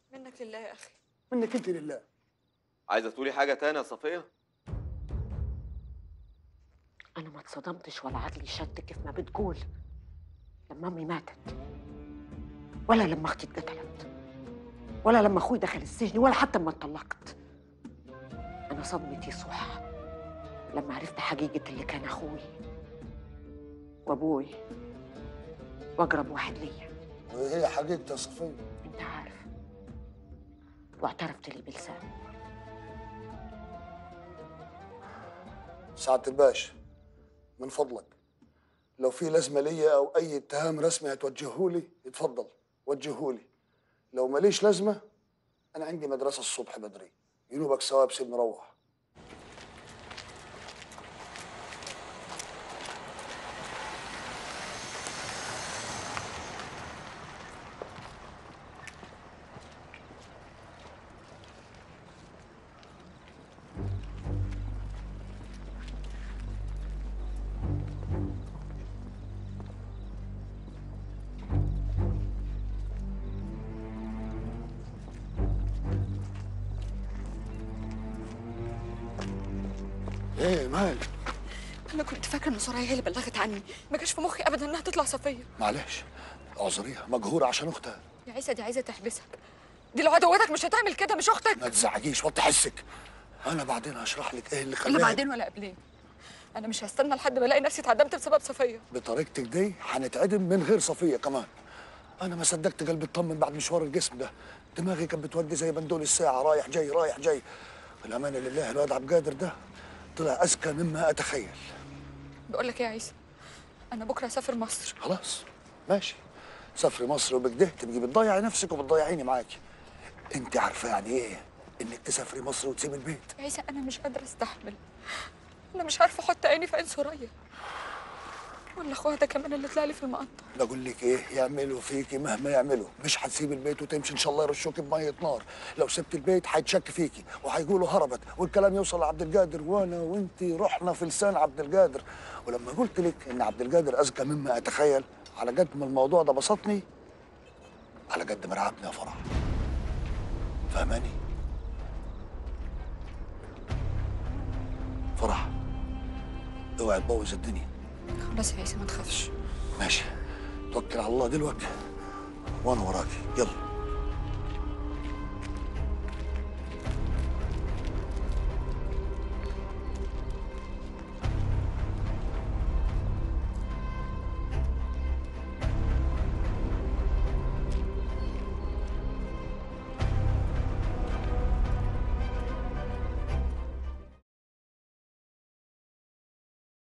منك لله يا اخي منك انت لله عايزه تقولي حاجه تانية يا صفيه أنا ما اتصدمتش ولا عقلي شد كيف ما بتقول لما أمي ماتت ولا لما أختي اتقتلت ولا لما أخوي دخل السجن ولا حتى لما اتطلقت أنا صدمتي صح لما عرفت حقيقة اللي كان أخوي وأبوي وأقرب واحد ليا وهي حقيقة يا صفية أنت عارف واعترفت لي بلساني سعادة الباشا من فضلك لو في لازمة ليا أو أي اتهام رسمي هتوجههولي اتفضل وجههولي لو ماليش لازمة أنا عندي مدرسة الصبح بدري جنوبك ثواب سيبني روح ايه مالك انا كنت فاكره ان سرايا هي اللي بلغت عني ما جاش في مخي ابدا انها تطلع صفيه معلش اعذريها مجهورة عشان اختها يا عيسى دي عايزه تحبسك دي لو عدوتك مش هتعمل كده مش اختك ما تزعجيش وطي حسك انا بعدين هشرح لك ايه اللي لا خلاها بعدين ولا قبلين انا مش هستنى لحد ما الاقي نفسي اتعدمت بسبب صفيه بطريقتك دي هنتعدم من غير صفيه كمان انا ما صدقت قلبي اطمن بعد مشوار الجسم ده دماغي كانت بتودي زي بندول الساعه رايح جاي رايح جاي الامانه لله الواد عبد القادر ده طلع اذكى مما اتخيل بقول لك ايه يا عيسى انا بكره اسافر مصر خلاص ماشي سافري مصر وبكده تبقي بتضيعي نفسك وبتضيعيني معاكي انت عارفه يعني ايه انك تسافري مصر وتسيبي البيت يا عيسى انا مش قادره استحمل انا مش عارفه احط عيني في عين سوريا ولا اخوها ده كمان اللي طلع لي في المقطع بقول لك ايه يعملوا فيكي مهما يعملوا مش هتسيب البيت وتمشي ان شاء الله يرشوكي بميه نار لو سبت البيت هيتشك فيكي وهيقولوا هربت والكلام يوصل لعبد القادر وانا وانت رحنا في لسان عبد القادر ولما قلت لك ان عبد القادر اذكى مما اتخيل على قد ما الموضوع ده بسطني على قد ما رعبني يا فرح فهماني فرح اوعي تبوظ الدنيا خلاص يا عيسى ما تخافش ماشي توكل على الله دلوقتي وانا وراكي يلا